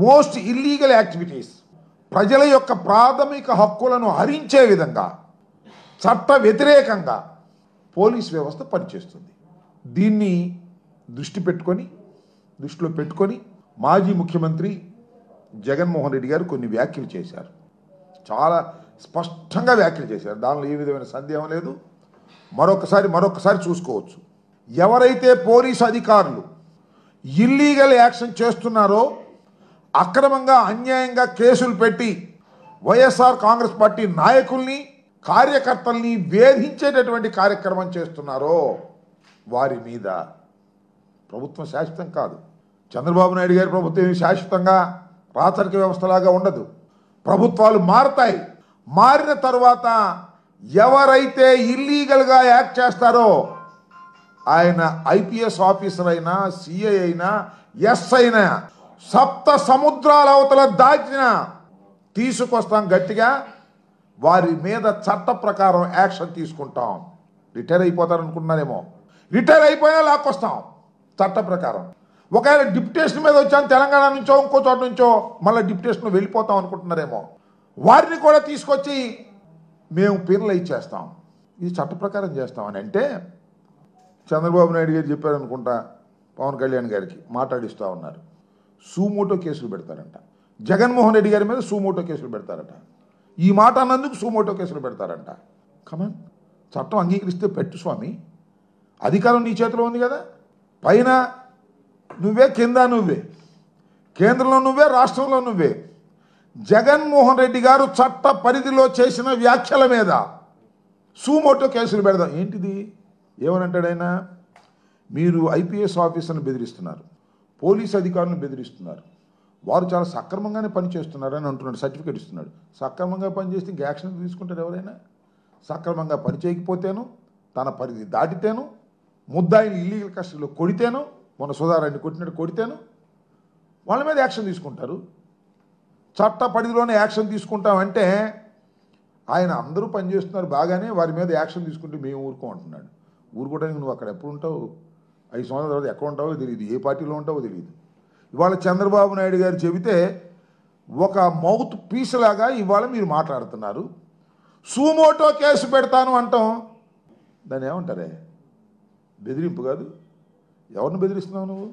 most illegal activities ప్రజల యొక్క ప్రాథమిక హక్కులను హరించే విధంగా చట్ట వ్యతిరేకంగా పోలీస్ వ్యవస్థ పనిచేస్తుంది దీన్ని దృష్టి పెట్టుకొని దృష్టిలో పెట్టుకొని మాజీ ముఖ్యమంత్రి జగన్మోహన్ రెడ్డి గారు కొన్ని వ్యాఖ్యలు చేశారు చాలా స్పష్టంగా వ్యాఖ్యలు చేశారు దానిలో ఏ విధమైన సందేహం లేదు మరొకసారి మరొకసారి చూసుకోవచ్చు ఎవరైతే పోలీసు అధికారులు ఇల్లీగల్ యాక్షన్ చేస్తున్నారో అక్రమంగా అన్యాయంగా కేసులు పెట్టి వైఎస్ఆర్ కాంగ్రెస్ పార్టీ నాయకుల్ని కార్యకర్తల్ని వేధించేటటువంటి కార్యక్రమం చేస్తున్నారో వారి మీద ప్రభుత్వం శాశ్వతం కాదు చంద్రబాబు నాయుడు గారి ప్రభుత్వం ఏమీ శాశ్వతంగా రాచరిక వ్యవస్థలాగా ఉండదు ప్రభుత్వాలు మారతాయి మారిన తర్వాత ఎవరైతే ఇల్లీగల్గా యాక్ట్ చేస్తారో ఆయన ఐపీఎస్ ఆఫీసర్ అయినా సిఐ అయినా ఎస్ అయినా సప్త సముద్రాల అవతల దాచిన తీసుకొస్తాం గట్టిగా వారి మీద చట్ట ప్రకారం యాక్షన్ తీసుకుంటాం రిటైర్ అయిపోతారు అనుకుంటున్నారేమో రిటైర్ అయిపోయినా లాక్కొస్తాం చట్ట ప్రకారం ఒకవేళ డిప్యుటేషన్ మీద వచ్చాను తెలంగాణ నుంచో ఇంకో చోట నుంచో మళ్ళీ డిప్యుటేషన్ వెళ్ళిపోతాం అనుకుంటున్నారేమో వారిని కూడా తీసుకొచ్చి మేము పీనలు ఇచ్చేస్తాం ఇది చట్ట ప్రకారం చేస్తామని అంటే చంద్రబాబు నాయుడు గారు చెప్పారు అనుకుంటా పవన్ కళ్యాణ్ గారికి మాట్లాడిస్తూ ఉన్నారు సూమోటో కేసులు పెడతారంట జగన్మోహన్ రెడ్డి గారి మీద సూమోటో కేసులు పెడతారట ఈ మాట అన్నందుకు సూమోటో కేసులు పెడతారంట కమన్ చట్టం అంగీకరిస్తే పెట్టు స్వామి అధికారం నీ చేతిలో ఉంది కదా పైన నువ్వే కింద నువ్వే కేంద్రంలో నువ్వే రాష్ట్రంలో నువ్వే జగన్మోహన్ రెడ్డి గారు చట్ట పరిధిలో చేసిన వ్యాఖ్యల మీద సూమోటో కేసులు పెడదాం ఏంటిది ఏమనంటాడు ఆయన మీరు ఐపీఎస్ ఆఫీసర్ని బెదిరిస్తున్నారు పోలీస్ అధికారులను బెదిరిస్తున్నారు వారు చాలా సక్రమంగానే పనిచేస్తున్నారు అని అంటున్నాడు సర్టిఫికేట్ ఇస్తున్నాడు సక్రమంగా పనిచేస్తే ఇంక యాక్షన్ తీసుకుంటారు ఎవరైనా సక్రమంగా పని చేయకపోతేను తన పరిధి దాటితేను ముద్దాయిని ఇల్లీగల్ కస్టడీలో కొడితేను మొన్న సుధారాన్ని కొట్టినట్టు కొడితేను వాళ్ళ మీద యాక్షన్ తీసుకుంటారు చట్ట పరిధిలోనే యాక్షన్ తీసుకుంటామంటే ఆయన అందరూ పనిచేస్తున్నారు బాగానే వారి మీద యాక్షన్ తీసుకుంటే మేము ఊరుకోం అంటున్నాడు ఊరుకోవడానికి నువ్వు అక్కడ ఎప్పుడు ఉంటావు ఐదు సంవత్సరాల తర్వాత ఎక్కడ ఉంటావో తెలియదు ఏ పార్టీలో ఉంటావో తెలియదు ఇవాళ చంద్రబాబు నాయుడు గారు చెబితే ఒక మౌత్ పీస్ లాగా ఇవాళ మీరు మాట్లాడుతున్నారు సూమోటో కేసు పెడతాను అంటాం దాన్ని ఏమంటారే బెదిరింపు కాదు ఎవరిని బెదిరిస్తున్నావు నువ్వు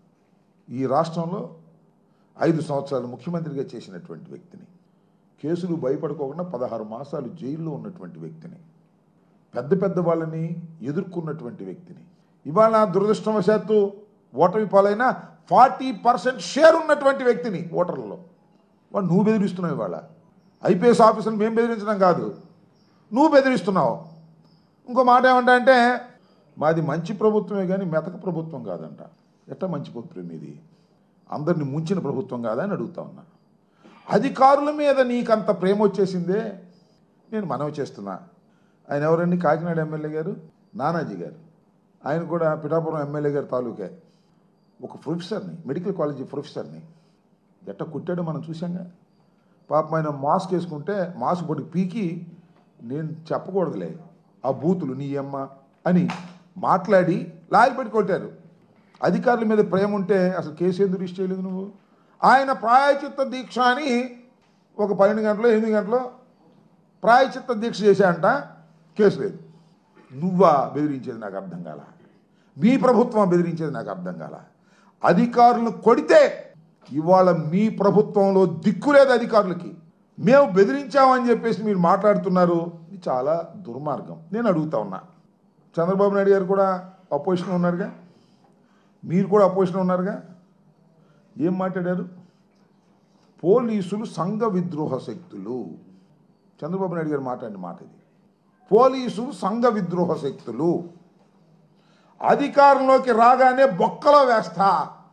ఈ రాష్ట్రంలో ఐదు సంవత్సరాలు ముఖ్యమంత్రిగా చేసినటువంటి వ్యక్తిని కేసులు భయపడుకోకుండా పదహారు మాసాలు జైల్లో ఉన్నటువంటి వ్యక్తిని పెద్ద పెద్ద వాళ్ళని ఎదుర్కొన్నటువంటి వ్యక్తిని ఇవాళ దురదృష్టవశాత్తు ఓటమి పాలైన ఫార్టీ పర్సెంట్ షేర్ ఉన్నటువంటి వ్యక్తిని ఓటర్లలో వాడు నువ్వు బెదిరిస్తున్నావు ఇవాళ ఐపీఎస్ ఆఫీసర్ని మేము బెదిరించడం కాదు నువ్వు బెదిరిస్తున్నావు ఇంకో మాట ఏమంటా అంటే మాది మంచి ప్రభుత్వమే కానీ మెతక ప్రభుత్వం కాదంట ఎట్లా మంచి ప్రభుత్వం ఇది అందరిని ముంచిన ప్రభుత్వం కాదా అని అడుగుతా ఉన్నా అధికారుల మీద నీకంత ప్రేమ వచ్చేసిందే నేను మనవి చేస్తున్నా ఆయన ఎవరండి కాకినాడ ఎమ్మెల్యే గారు నానాజీ గారు ఆయన కూడా పిఠాపురం ఎమ్మెల్యే గారు తాలూకే ఒక ప్రొఫెసర్ని మెడికల్ కాలేజీ ప్రొఫెసర్ని ఎట్ట కుట్టాడో మనం చూసాంగా పాపం ఆయన మాస్క్ వేసుకుంటే మాస్క్ పొడి పీకి నేను చెప్పకూడదులే ఆ బూతులు నీ అమ్మ అని మాట్లాడి లాగి పెట్టి కొట్టారు అధికారుల మీద ప్రేమ ఉంటే అసలు కేసు ఎందుకు రిజిస్టర్ చేయలేదు నువ్వు ఆయన ప్రాయచిత్త దీక్ష అని ఒక పన్నెండు గంటలో ఎనిమిది గంటలో ప్రాయచిత్త దీక్ష చేశాయంట కేసు లేదు నువ్వా బెదిరించేది నాకు అర్థం కాల మీ ప్రభుత్వం బెదిరించేది నాకు అర్థం కాల అధికారులను కొడితే ఇవాళ మీ ప్రభుత్వంలో దిక్కు లేదు అధికారులకి మేము బెదిరించామని చెప్పేసి మీరు మాట్లాడుతున్నారు ఇది చాలా దుర్మార్గం నేను అడుగుతా ఉన్నా చంద్రబాబు నాయుడు గారు కూడా అపోజిషన్ ఉన్నారుగా మీరు కూడా అపోజిషన్ ఉన్నారుగా ఏం మాట్లాడారు పోలీసులు సంఘ విద్రోహ శక్తులు చంద్రబాబు నాయుడు గారు మాట్లాడిన మాట ఇది పోలీసులు సంఘ విద్రోహ శక్తులు అధికారంలోకి రాగానే బొక్కలో వేస్తా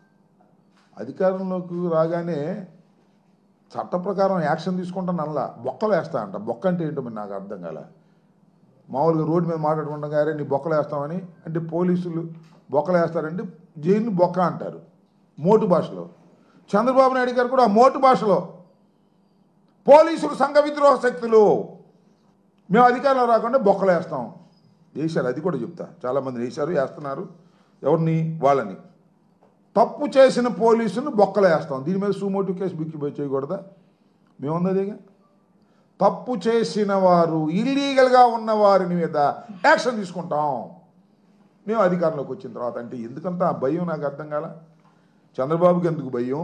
అధికారంలోకి రాగానే చట్ట ప్రకారం యాక్షన్ తీసుకుంటాను అలా బొక్కలు వేస్తా అంట బొక్క అంటే ఏంటో మరి నాకు అర్థం కాల మామూలుగా రోడ్డు మీద మాట్లాడుకుంటాం అరే నీ బొక్కలు వేస్తామని అంటే పోలీసులు బొక్కలు వేస్తారంటే జైలు బొక్క అంటారు మోటు భాషలో చంద్రబాబు నాయుడు గారు కూడా మోటు భాషలో పోలీసులు సంఘ విద్రోహ శక్తులు మేము అధికారంలో రాకుండా బొక్కలు వేస్తాం వేశారు అది కూడా చెప్తా చాలామంది వేశారు వేస్తున్నారు ఎవరిని వాళ్ళని తప్పు చేసిన పోలీసును బొక్కలు వేస్తాం దీని మీద సూమోటివ్ కేసు బిక్కి చేయకూడదా మేమున్నదేగా తప్పు చేసిన వారు ఇల్లీగల్గా ఉన్న వారి మీద యాక్షన్ తీసుకుంటాం మేము అధికారంలోకి వచ్చిన తర్వాత అంటే ఎందుకంత ఆ భయం నాకు అర్థం కాల చంద్రబాబుకి ఎందుకు భయం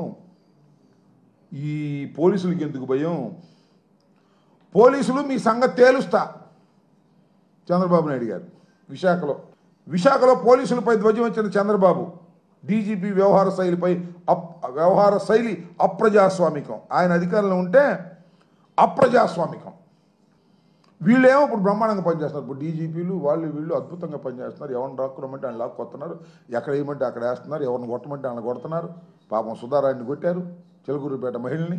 ఈ పోలీసులకి ఎందుకు భయం పోలీసులు మీ సంగతి తేలుస్తా చంద్రబాబు నాయుడు గారు విశాఖలో విశాఖలో పోలీసులపై ధ్వజం వచ్చిన చంద్రబాబు డీజీపీ వ్యవహార శైలిపై అప్ వ్యవహార శైలి అప్రజాస్వామికం ఆయన అధికారంలో ఉంటే అప్రజాస్వామికం వీళ్ళేమో ఇప్పుడు బ్రహ్మాండంగా పనిచేస్తున్నారు ఇప్పుడు డీజీపీలు వాళ్ళు వీళ్ళు అద్భుతంగా పనిచేస్తున్నారు ఎవరిని రాక్కురమ్మంటే ఆయన లాక్కొస్తున్నారు ఎక్కడ వేయమంటే అక్కడ వేస్తున్నారు ఎవరిని కొట్టమంటే ఆయన కొడుతున్నారు పాపం సుధారాన్ని కొట్టారు చిలకూరుపేట మహిళని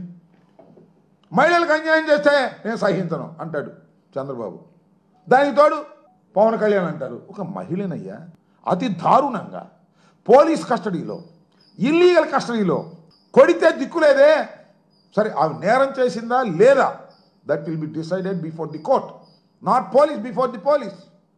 మహిళలకు అన్యాయం చేస్తే నేను సహించను అంటాడు చంద్రబాబు దానికి తోడు పవన్ కళ్యాణ్ అంటారు ఒక మహిళనయ్యా అతి దారుణంగా పోలీస్ కస్టడీలో ఇల్లీగల్ కస్టడీలో కొడితే దిక్కులేదే సరే ఆమె నేరం చేసిందా లేదా that will be decided before the court not police before the police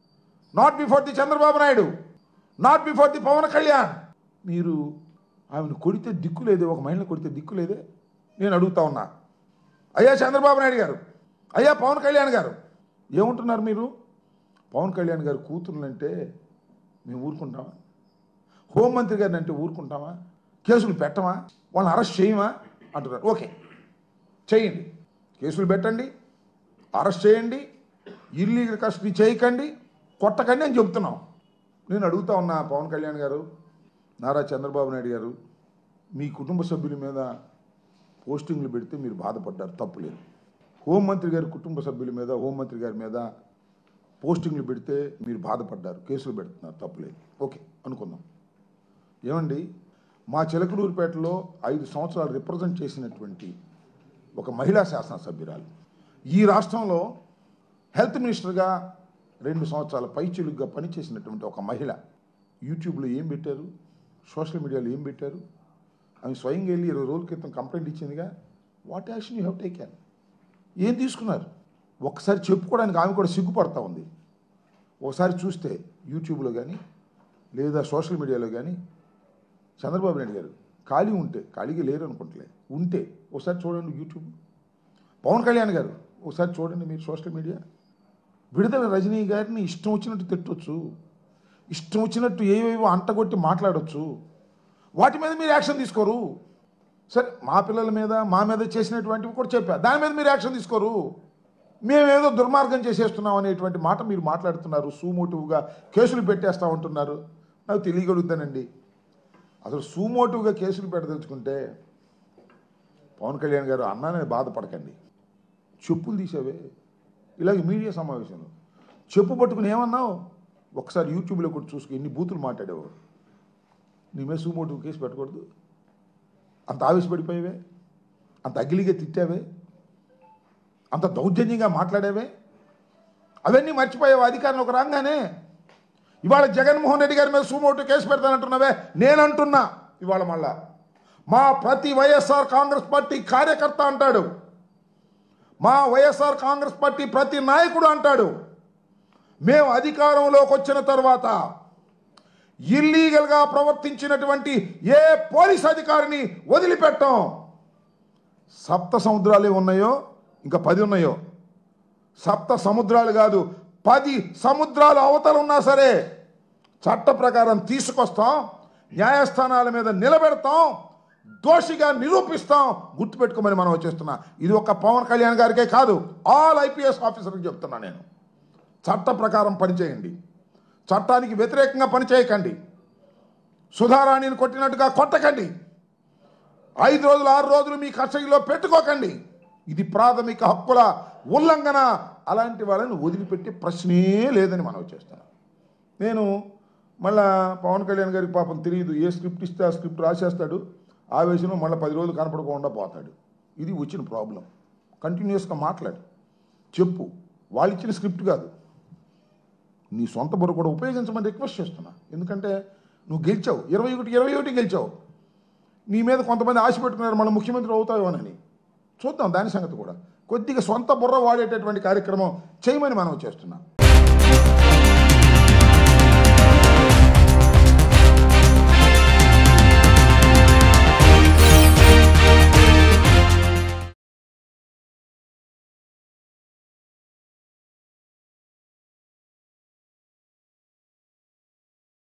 not before the Chandrababu Naidu not before the Pawan Kalyan మీరు ఆమెను కొడితే దిక్కులేదే ఒక మహిళను కొడితే దిక్కులేదే నేను అడుగుతా ఉన్నా అయ్యా చంద్రబాబు నాయుడు గారు అయ్యా పవన్ కళ్యాణ్ గారు ఏముంటున్నారు మీరు పవన్ కళ్యాణ్ గారు కూతుర్లంటే మేము ఊరుకుంటామా హోంమంత్రి గారిని అంటే ఊరుకుంటామా కేసులు పెట్టమా వాళ్ళని అరెస్ట్ చేయమా అంటున్నారు ఓకే చేయండి కేసులు పెట్టండి అరెస్ట్ చేయండి ఇల్లీగల్ కస్టడీ చేయకండి కొట్టకండి అని చెప్తున్నాం నేను అడుగుతా ఉన్నా పవన్ కళ్యాణ్ గారు నారా చంద్రబాబు నాయుడు గారు మీ కుటుంబ సభ్యుల మీద పోస్టింగ్లు పెడితే మీరు బాధపడ్డారు తప్పులేదు హోంమంత్రి గారి కుటుంబ సభ్యుల మీద హోంమంత్రి గారి మీద పోస్టింగ్లు పెడితే మీరు బాధపడ్డారు కేసులు పెడుతున్నారు తప్పులేదు ఓకే అనుకుందాం ఏమండి మా చిలకలూరుపేటలో ఐదు సంవత్సరాలు రిప్రజెంట్ చేసినటువంటి ఒక మహిళా శాసనసభ్యురాలు ఈ రాష్ట్రంలో హెల్త్ మినిస్టర్గా రెండు సంవత్సరాల పైచిలుగ్గా పనిచేసినటువంటి ఒక మహిళ యూట్యూబ్లో ఏం పెట్టారు సోషల్ మీడియాలో ఏం పెట్టారు ఆమె స్వయంగా వెళ్ళి ఇరవై రోజుల క్రితం కంప్లైంట్ ఇచ్చిందిగా what action you have taken ఏం తీసుకున్నారు ఒక్కసారి చెప్పుకోవడానికి ఆమె కూడా సిగ్గుపడతా ఉంది ఒకసారి చూస్తే యూట్యూబ్లో కానీ లేదా సోషల్ మీడియాలో కానీ చంద్రబాబు నాయుడు గారు ఖాళీ ఉంటే ఖాళీగా లేరు అనుకుంటలే ఉంటే ఒకసారి చూడండి యూట్యూబ్ పవన్ కళ్యాణ్ గారు ఒకసారి చూడండి మీరు సోషల్ మీడియా విడుదల రజనీ గారిని ఇష్టం వచ్చినట్టు తిట్టొచ్చు ఇష్టం వచ్చినట్టు ఏవేవో అంటగొట్టి మాట్లాడొచ్చు వాటి మీద మీరు యాక్షన్ తీసుకోరు సరే మా పిల్లల మీద మా మీద చేసినటువంటివి కూడా చెప్పా దాని మీద మీరు యాక్షన్ తీసుకోరు మేమేదో దుర్మార్గం చేసేస్తున్నాం అనేటువంటి మాట మీరు మాట్లాడుతున్నారు సూమోటివ్గా కేసులు పెట్టేస్తా ఉంటున్నారు నాకు తెలియగలుగుతానండి అసలు సూమోటివ్గా కేసులు పెట్టదలుచుకుంటే పవన్ కళ్యాణ్ గారు అన్నానని బాధపడకండి చెప్పులు తీసావే ఇలాగ మీడియా సమావేశంలో చెప్పు పట్టుకుని ఏమన్నావు ఒకసారి యూట్యూబ్లో కూడా చూసుకు ఎన్ని బూతులు మాట్లాడేవారు నీ మీద సూమోటివ్ కేసు పెట్టకూడదు అంత ఆవేశపడిపోయావే అంత అగిలిగా తిట్టావే అంత దౌర్జన్యంగా మాట్లాడేవే అవన్నీ మర్చిపోయావు అధికారంలోకి రాగానే ఇవాళ జగన్మోహన్ రెడ్డి గారి మీద సూమోటు కేసు పెడతానంటున్నావే నేనంటున్నా ఇవాళ మళ్ళా మా ప్రతి వైఎస్ఆర్ కాంగ్రెస్ పార్టీ కార్యకర్త అంటాడు మా వైఎస్ఆర్ కాంగ్రెస్ పార్టీ ప్రతి నాయకుడు అంటాడు మేము అధికారంలోకి వచ్చిన తర్వాత ఇల్లీగల్గా ప్రవర్తించినటువంటి ఏ పోలీస్ అధికారిని వదిలిపెట్టాం సప్త సముద్రాలే ఉన్నాయో ఇంకా పది ఉన్నాయో సప్త సముద్రాలు కాదు పది సముద్రాలు అవతల ఉన్నా సరే చట్ట ప్రకారం తీసుకొస్తాం న్యాయస్థానాల మీద నిలబెడతాం దోషిగా నిరూపిస్తాం గుర్తుపెట్టుకోమని మనం వచ్చేస్తున్నా ఇది ఒక పవన్ కళ్యాణ్ గారికే కాదు ఆల్ ఐపీఎస్ ఆఫీసర్కి చెప్తున్నా నేను చట్ట ప్రకారం పనిచేయండి చట్టానికి వ్యతిరేకంగా పనిచేయకండి సుధారాణిని కొట్టినట్టుగా కొట్టకండి ఐదు రోజులు ఆరు రోజులు మీ కస్టడీలో పెట్టుకోకండి ఇది ప్రాథమిక హక్కుల ఉల్లంఘన అలాంటి వాళ్ళని వదిలిపెట్టే ప్రశ్నే లేదని మనం చేస్తున్నాం నేను మళ్ళా పవన్ కళ్యాణ్ గారికి పాపం తెలియదు ఏ స్క్రిప్ట్ ఇస్తే ఆ స్క్రిప్ట్ రాసేస్తాడు ఆవేశంలో మళ్ళీ పది రోజులు కనపడకుండా పోతాడు ఇది వచ్చిన ప్రాబ్లం కంటిన్యూస్గా మాట్లాడు చెప్పు వాళ్ళు ఇచ్చిన స్క్రిప్ట్ కాదు నీ సొంత బుర్ర కూడా ఉపయోగించమని రిక్వెస్ట్ చేస్తున్నా ఎందుకంటే నువ్వు గెలిచావు ఇరవై ఒకటి ఇరవై ఒకటి గెలిచావు నీ మీద కొంతమంది ఆశ పెట్టుకున్నారు మళ్ళీ ముఖ్యమంత్రి అవుతావేమోనని చూద్దాం దాని సంగతి కూడా కొద్దిగా సొంత బుర్ర వాడేటటువంటి కార్యక్రమం చేయమని మనం చేస్తున్నాం